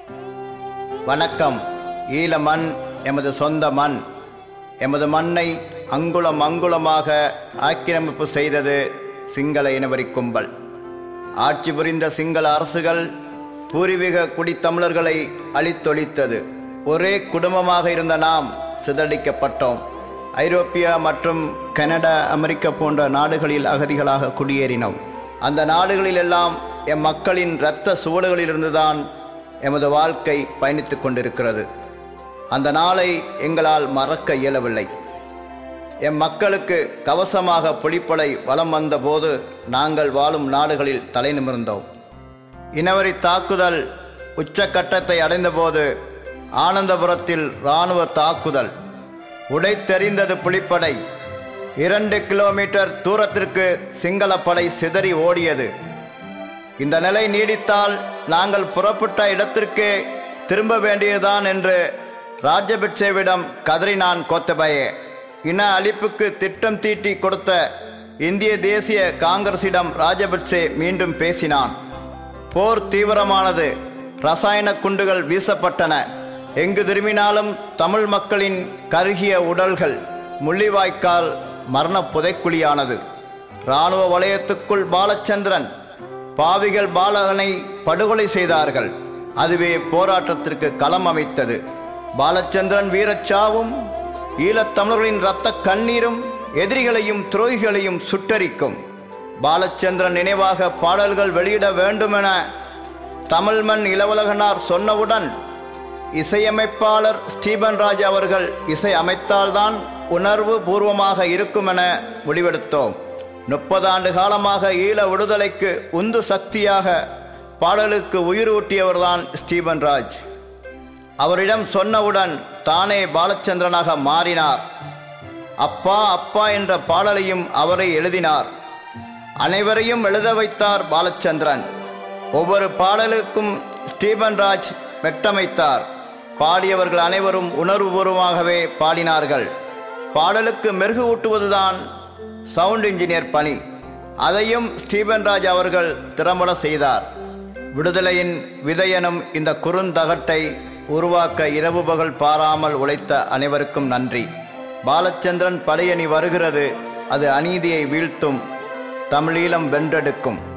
வணக்கம் ஈழ மண் எமது சொந்த மண் எமது மண்ணை அங்குலம் அங்குலமாக ஆக்கிரமிப்பு செய்தது சிங்கள இனவரி கும்பல் ஆட்சி புரிந்த சிங்கள அரசுகள் பூர்வீக குடித்தமிழர்களை அழித்தொழித்தது ஒரே குடும்பமாக இருந்த நாம் சிதறடிக்கப்பட்டோம் ஐரோப்பியா மற்றும் கனடா அமெரிக்கா போன்ற நாடுகளில் அகதிகளாக குடியேறினோம் அந்த நாடுகளிலெல்லாம் எம் மக்களின் இரத்த சுவடுகளிலிருந்துதான் எமது வாழ்க்கை பயணித்துக் கொண்டிருக்கிறது அந்த நாளை எங்களால் மறக்க இயலவில்லை எம் மக்களுக்கு கவசமாக புலிப்படை வலம் வந்தபோது நாங்கள் வாழும் நாடுகளில் தலை நிமிர்ந்தோம் இனவரி தாக்குதல் உச்சக்கட்டத்தை அடைந்தபோது ஆனந்தபுரத்தில் இராணுவ தாக்குதல் உடைத்தெறிந்தது புலிப்படை இரண்டு கிலோமீட்டர் தூரத்திற்கு சிங்களப்படை சிதறி ஓடியது இந்த நிலை நீடித்தால் நாங்கள் புறப்பட்ட இடத்திற்கே திரும்ப வேண்டியதுதான் என்று ராஜபக்சேவிடம் கதறினான் கோத்தபயே இன அழிப்புக்கு திட்டம் தீட்டி கொடுத்த இந்திய தேசிய காங்கிரசிடம் ராஜபக்சே மீண்டும் பேசினான் போர் தீவிரமானது ரசாயன குண்டுகள் வீசப்பட்டன எங்கு திரும்பினாலும் தமிழ் மக்களின் கருகிய உடல்கள் முள்ளிவாய்க்கால் மரண புதைக்குழியானது இராணுவ வலயத்துக்குள் பாலச்சந்திரன் பாவிகள் பாலகனை படுகொலை செய்தார்கள் அதுவே போராட்டத்திற்கு களம் அமைத்தது பாலச்சந்திரன் வீரச்சாவும் ஈழத்தமிழர்களின் இரத்த கண்ணீரும் எதிரிகளையும் துரோகிகளையும் சுட்டரிக்கும் பாலச்சந்திரன் நினைவாக பாடல்கள் வெளியிட வேண்டுமென தமிழ்மண் இளவுலகனார் சொன்னவுடன் இசையமைப்பாளர் ஸ்டீபன் ராஜ் அவர்கள் இசை அமைத்தால்தான் உணர்வு பூர்வமாக இருக்குமென முடிவெடுத்தோம் முப்பது ஆண்டு காலமாக ஈழ விடுதலைக்கு உந்து சக்தியாக பாடலுக்கு உயிர் ஊட்டியவர்தான் ஸ்டீபன் ராஜ் அவரிடம் சொன்னவுடன் தானே பாலச்சந்திரனாக மாறினார் அப்பா அப்பா என்ற பாடலையும் அவரை எழுதினார் அனைவரையும் எழுத வைத்தார் பாலச்சந்திரன் ஒவ்வொரு பாடலுக்கும் ஸ்டீபன் ராஜ் மெட்டமைத்தார் பாடியவர்கள் அனைவரும் உணர்வுபூர்வமாகவே பாடினார்கள் பாடலுக்கு மெருகு ஊட்டுவதுதான் சவுண்ட் இன்ஜினியர் பணி அதையும் ஸ்டீபன் ராஜ் அவர்கள் திறம்பட செய்தார் விடுதலையின் விதையனும் இந்த குறுந்தகட்டை உருவாக்க இரவு பகல் பாராமல் உழைத்த அனைவருக்கும் நன்றி பாலச்சந்திரன் படையணி வருகிறது அது அநீதியை வீழ்த்தும் தமிழீழம் வென்றெடுக்கும்